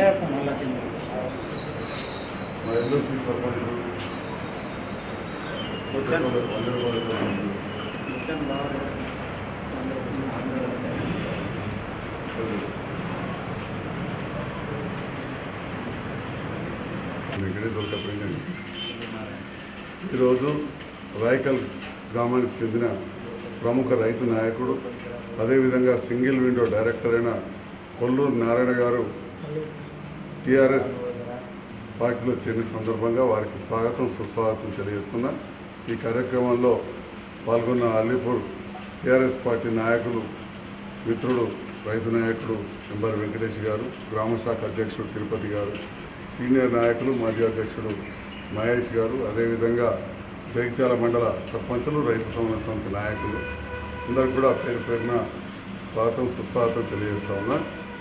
చెప్పు మళ్ళా కింద. మా ఎల్లుపి సర్పంచ్ వచ్చాను. వంద రూపాయలు వచ్చాను బాగా. ఇక్కడే దొరకపోయిందండి ఈరోజు రాయకల్ గ్రామానికి చెందిన ప్రముఖ రైతు నాయకుడు అదేవిధంగా సింగిల్ విండో డైరెక్టర్ అయిన కొల్లూరు నారాయణ గారు టీఆర్ఎస్ పార్టీలో చేరిన సందర్భంగా వారికి స్వాగతం సుస్వాగతం తెలియజేస్తున్నా ఈ కార్యక్రమంలో పాల్గొన్న అల్లీపూర్ టీఆర్ఎస్ పార్టీ నాయకులు మిత్రుడు రైతు నాయకుడు ఎంబర్ వెంకటేష్ గారు గ్రామ శాఖ అధ్యక్షుడు తిరుపతి గారు సీనియర్ నాయకులు మాజీ అధ్యక్షుడు మహేష్ గారు అదేవిధంగా జగిత్యాల మండల సర్పంచులు రైతు సమన్వయ సమితి నాయకులు అందరికి కూడా పేరు పేరున స్వాగతం సుస్వాగతం తెలియజేస్తా ఉన్నా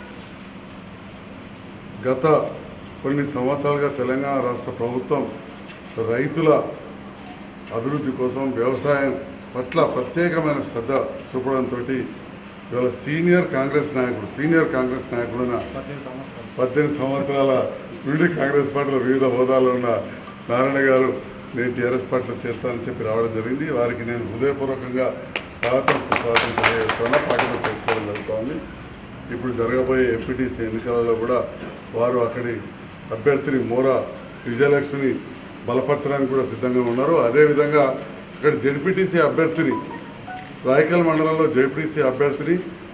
గత కొన్ని సంవత్సరాలుగా తెలంగాణ రాష్ట్ర ప్రభుత్వం రైతుల అభివృద్ధి కోసం వ్యవసాయం పట్ల ప్రత్యేకమైన శ్రద్ధ చూపడంతో ఇవాళ సీనియర్ కాంగ్రెస్ నాయకుడు సీనియర్ కాంగ్రెస్ నాయకుడున్న పద్దెనిమిది సంవత్సరాలు. పద్దెనిమిది సంవత్సరాల నుండి కాంగ్రెస్ పార్టీలో వివిధ హోదాలో ఉన్న నారాయణ గారు నేను టీఆర్ఎస్ పార్టీలో చేస్తానని చెప్పి రావడం జరిగింది వారికి నేను హృదయపూర్వకంగా స్వాగతం సుస్వాగతం తెలియజేస్తున్నా పార్టీలో చేసుకోవడం జరుగుతోంది ఇప్పుడు జరగబోయే ఎంపీటీసీ ఎన్నికలలో కూడా వారు అక్కడి అభ్యర్థిని మోరా విజయలక్ష్మిని బలపరచడానికి కూడా సిద్ధంగా ఉన్నారు అదేవిధంగా ఇక్కడ జడ్పీటీసీ అభ్యర్థిని రాయకల్ మండలంలో జడ్పీటీసీ అభ్యర్థిని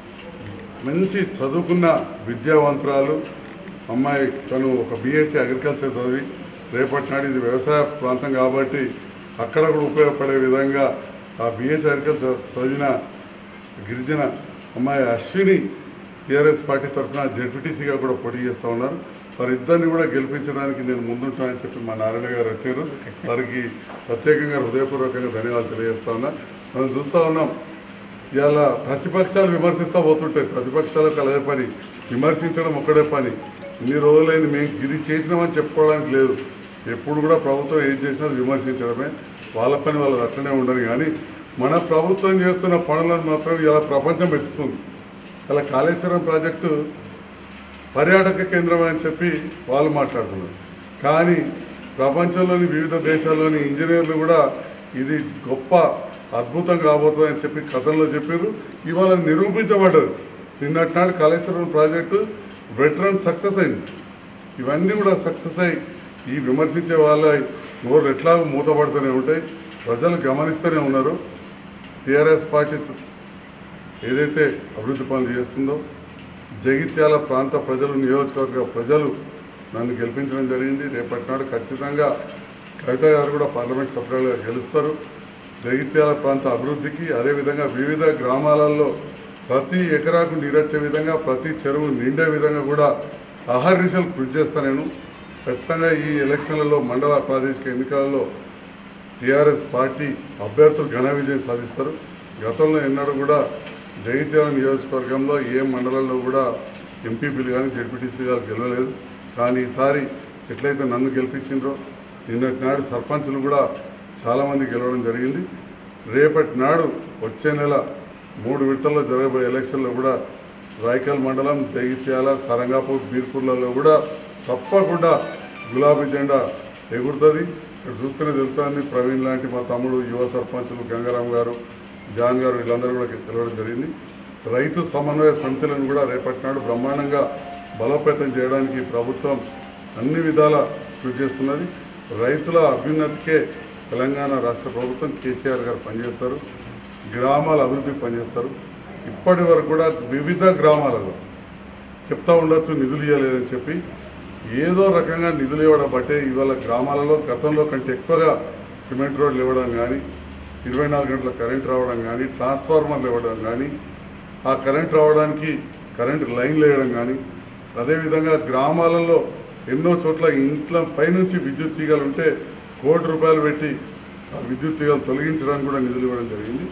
మంచి చదువుకున్న విద్యావంతురాలు అమ్మాయి తను ఒక బీఎస్సీ అగ్రికల్చర్ చదివి రేపటి నాడు ఇది వ్యవసాయ ప్రాంతం కాబట్టి అక్కడ కూడా ఉపయోగపడే విధంగా ఆ బీఎస్సీ అగ్రికల్చర్ చదివిన గిరిజన అమ్మాయి అశ్విని టీఆర్ఎస్ పార్టీ తరఫున జెడ్పీటీసీగా కూడా పోటీ చేస్తూ ఉన్నారు వారిద్దరిని కూడా గెలిపించడానికి నేను ముందుంటానని చెప్పి మా నారాయణ గారు వచ్చారు వారికి ప్రత్యేకంగా హృదయపూర్వకంగా ధన్యవాదాలు తెలియజేస్తా ఉన్నా మనం చూస్తూ ఉన్నాం ఇవాళ ప్రతిపక్షాలు విమర్శిస్తూ పోతుంటాయి ప్రతిపక్షాలకు అదే పని విమర్శించడం ఒక్కడే పని ఇన్ని రోజులైంది మేము ఇది చేసినామని చెప్పుకోవడానికి లేదు ఎప్పుడు కూడా ప్రభుత్వం ఏం చేసినా అది విమర్శించడమే వాళ్ళ పని వాళ్ళు అట్లనే ఉండరు కానీ మన ప్రభుత్వం చేస్తున్న పనులను మాత్రం ఇలా ప్రపంచం మెచ్చుతుంది ఇలా కాళేశ్వరం ప్రాజెక్టు పర్యాటక కేంద్రం అని చెప్పి వాళ్ళు మాట్లాడుతున్నారు కానీ ప్రపంచంలోని వివిధ దేశాల్లోని ఇంజనీర్లు కూడా ఇది గొప్ప అద్భుతం కాబోతుందని చెప్పి కథల్లో చెప్పారు ఇవాళ అది నిరూపించబడ్డది నిన్నటి నాడు కాళేశ్వరం ప్రాజెక్టు వెటరన్ సక్సెస్ అయింది ఇవన్నీ కూడా సక్సెస్ అయ్యి ఈ విమర్శించే వాళ్ళ నోరు ఎట్లా మూతపడుతూనే ఉంటాయి ప్రజలు గమనిస్తూనే ఉన్నారు టీఆర్ఎస్ పార్టీ ఏదైతే అభివృద్ధి పనులు చేస్తుందో జగిత్యాల ప్రాంత ప్రజలు నియోజకవర్గ ప్రజలు నన్ను గెలిపించడం జరిగింది రేపటి నాడు ఖచ్చితంగా కవిత గారు కూడా పార్లమెంట్ సభ్యులుగా గెలుస్తారు జగిత్యాల ప్రాంత అభివృద్ధికి అదేవిధంగా వివిధ గ్రామాలలో ప్రతి ఎకరాకు నీరొచ్చే విధంగా ప్రతి చెరువు నిండే విధంగా కూడా అహర్నిశలు కృషి చేస్తాను నేను ఖచ్చితంగా ఈ ఎలక్షన్లలో మండల ప్రాదేశిక ఎన్నికలలో టీఆర్ఎస్ పార్టీ అభ్యర్థులు ఘన విజయం సాధిస్తారు గతంలో ఎన్నడూ కూడా జగిత్యాల నియోజకవర్గంలో ఏ మండలంలో కూడా ఎంపీపీలు కానీ జడ్పీటీసీలు కానీ గెలవలేదు కానీ ఈసారి ఎట్లయితే నన్ను గెలిపించిండ్రో నిన్నటి నాడు సర్పంచులు కూడా చాలామంది గెలవడం జరిగింది రేపటి నాడు వచ్చే నెల మూడు విడతల్లో జరగబోయే ఎలక్షన్లో కూడా రాయకల్ మండలం జగిత్యాల సరంగాపూర్ బీర్పూర్లలో కూడా తప్పకుండా గులాబీ జెండా ఎగురుతుంది ఇక్కడ చూస్తేనే తెలుస్తుంది ప్రవీణ్ లాంటి మా తమ్ముడు యువ సర్పంచులు గంగారాం గారు జాన్ గారు వీళ్ళందరూ కూడా తెలవడం జరిగింది రైతు సమన్వయ సమితులను కూడా రేపటి నాడు బ్రహ్మాండంగా బలోపేతం చేయడానికి ప్రభుత్వం అన్ని విధాల కృషి చేస్తున్నది రైతుల అభ్యున్నతికే తెలంగాణ రాష్ట్ర ప్రభుత్వం కేసీఆర్ గారు పనిచేస్తారు గ్రామాల అభివృద్ధికి పనిచేస్తారు ఇప్పటి వరకు కూడా వివిధ గ్రామాలలో చెప్తా ఉండొచ్చు నిధులు ఇవ్వలేదని చెప్పి ఏదో రకంగా నిధులు ఇవ్వడం బట్టే ఇవాళ గ్రామాలలో గతంలో కంటే ఎక్కువగా సిమెంట్ రోడ్లు ఇవ్వడం కానీ ఇరవై నాలుగు గంటల కరెంట్ రావడం కానీ ట్రాన్స్ఫార్మర్లు ఇవ్వడం కానీ ఆ కరెంట్ రావడానికి కరెంటు లైన్లు వేయడం కానీ అదేవిధంగా గ్రామాలలో ఎన్నో చోట్ల ఇంట్లో పైనుంచి విద్యుత్ తీగలు ఉంటే కోటి రూపాయలు పెట్టి ఆ విద్యుత్ తీగలు తొలగించడానికి కూడా నిధులు ఇవ్వడం జరిగింది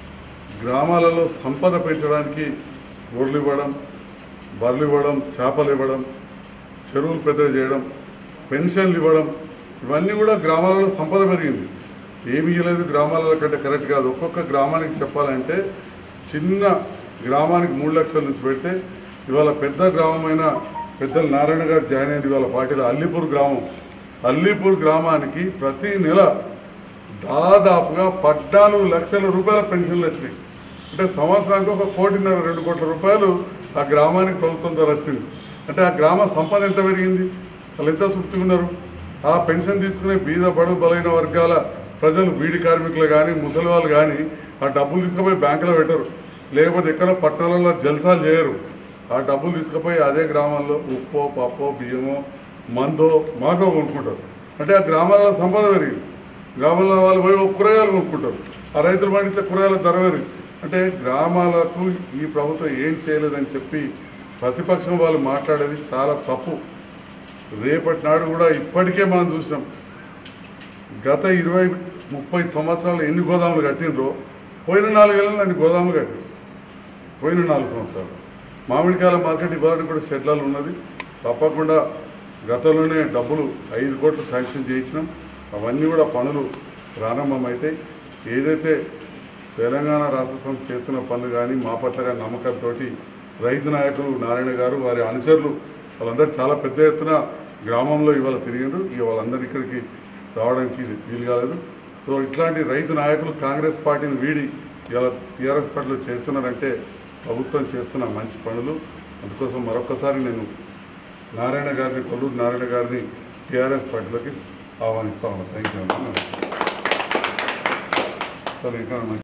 గ్రామాలలో సంపద పెంచడానికి గొర్రెలు ఇవ్వడం బర్రెలు ఇవ్వడం చేపలు ఇవ్వడం చెరువులు పెద్దవి చేయడం పెన్షన్లు ఇవ్వడం ఇవన్నీ కూడా గ్రామాలలో సంపద పెరిగింది ఏమి ఇవ్వలేదు గ్రామాల కంటే కరెక్ట్ కాదు ఒక్కొక్క గ్రామానికి చెప్పాలంటే చిన్న గ్రామానికి మూడు లక్షల నుంచి పెడితే ఇవాళ పెద్ద గ్రామమైన పెద్దలు నారాయణ గారు జాయిన్ అయ్యింది వాళ్ళ పార్టీలో అల్లిపూర్ గ్రామం అల్లిపూర్ గ్రామానికి ప్రతి నెల దాదాపుగా పద్నాలుగు లక్షల రూపాయల పెన్షన్లు వచ్చినాయి అంటే సంవత్సరానికి ఒక కోటిన్నర రెండు కోట్ల రూపాయలు ఆ గ్రామానికి ప్రభుత్వం ద్వారా వచ్చింది అంటే ఆ గ్రామ సంపద ఎంత పెరిగింది వాళ్ళు ఎంత తృప్తిగా ఉన్నారు ఆ పెన్షన్ తీసుకునే బీద బడు బలైన వర్గాల ప్రజలు బీడి కార్మికులు కానీ ముసలి వాళ్ళు కానీ ఆ డబ్బులు తీసుకుపోయి బ్యాంకులో పెట్టరు లేకపోతే ఎక్కడ పట్టణాలలో జల్సాలు చేయరు ఆ డబ్బులు తీసుకుపోయి అదే గ్రామాల్లో ఉప్పో పప్పో బియ్యమో మందో మాకో కొనుక్కుంటారు అంటే ఆ గ్రామాలలో సంపద పెరిగింది గ్రామాల్లో వాళ్ళు పోయి ఒక కూరగాయలు కొనుక్కుంటారు ఆ రైతులు పండించే కూరగాయల ధర పెరిగింది అంటే గ్రామాలకు ఈ ప్రభుత్వం ఏం చేయలేదని చెప్పి ప్రతిపక్షం వాళ్ళు మాట్లాడేది చాలా తప్పు రేపటి నాడు కూడా ఇప్పటికే మనం చూసినాం గత ఇరవై ముప్పై సంవత్సరాలు ఎన్ని గోదాములు కట్టినరో పోయిన నాలుగేళ్ళలో అన్ని గోదాములు కట్టారు పోయిన నాలుగు సంవత్సరాలు మామిడికాయల మార్కెట్ ఇవ్వాలని కూడా షెడ్లాలు ఉన్నది తప్పకుండా గతంలోనే డబ్బులు ఐదు కోట్లు శాంక్షన్ చేయించినాం అవన్నీ కూడా పనులు ప్రారంభమైతే ఏదైతే తెలంగాణ రాష్ట్ర సమితి చేస్తున్న పనులు కానీ మా పట్ల కానీ నమ్మకంతో రైతు నాయకులు నారాయణ గారు వారి అనుచరులు వాళ్ళందరూ చాలా పెద్ద ఎత్తున గ్రామంలో ఇవాళ తిరిగారు ఇక వాళ్ళందరూ ఇక్కడికి రావడానికి వీలు కాలేదు సో ఇట్లాంటి రైతు నాయకులు కాంగ్రెస్ పార్టీని వీడి ఇలా టీఆర్ఎస్ పార్టీలో చేస్తున్నారంటే ప్రభుత్వం చేస్తున్న మంచి పనులు అందుకోసం మరొకసారి నేను నారాయణ గారిని కొల్లూరు నారాయణ గారిని టీఆర్ఎస్ పార్టీలోకి ఆహ్వానిస్తా ఉన్నాను థ్యాంక్ యూ అన్న ఇంకా మంచి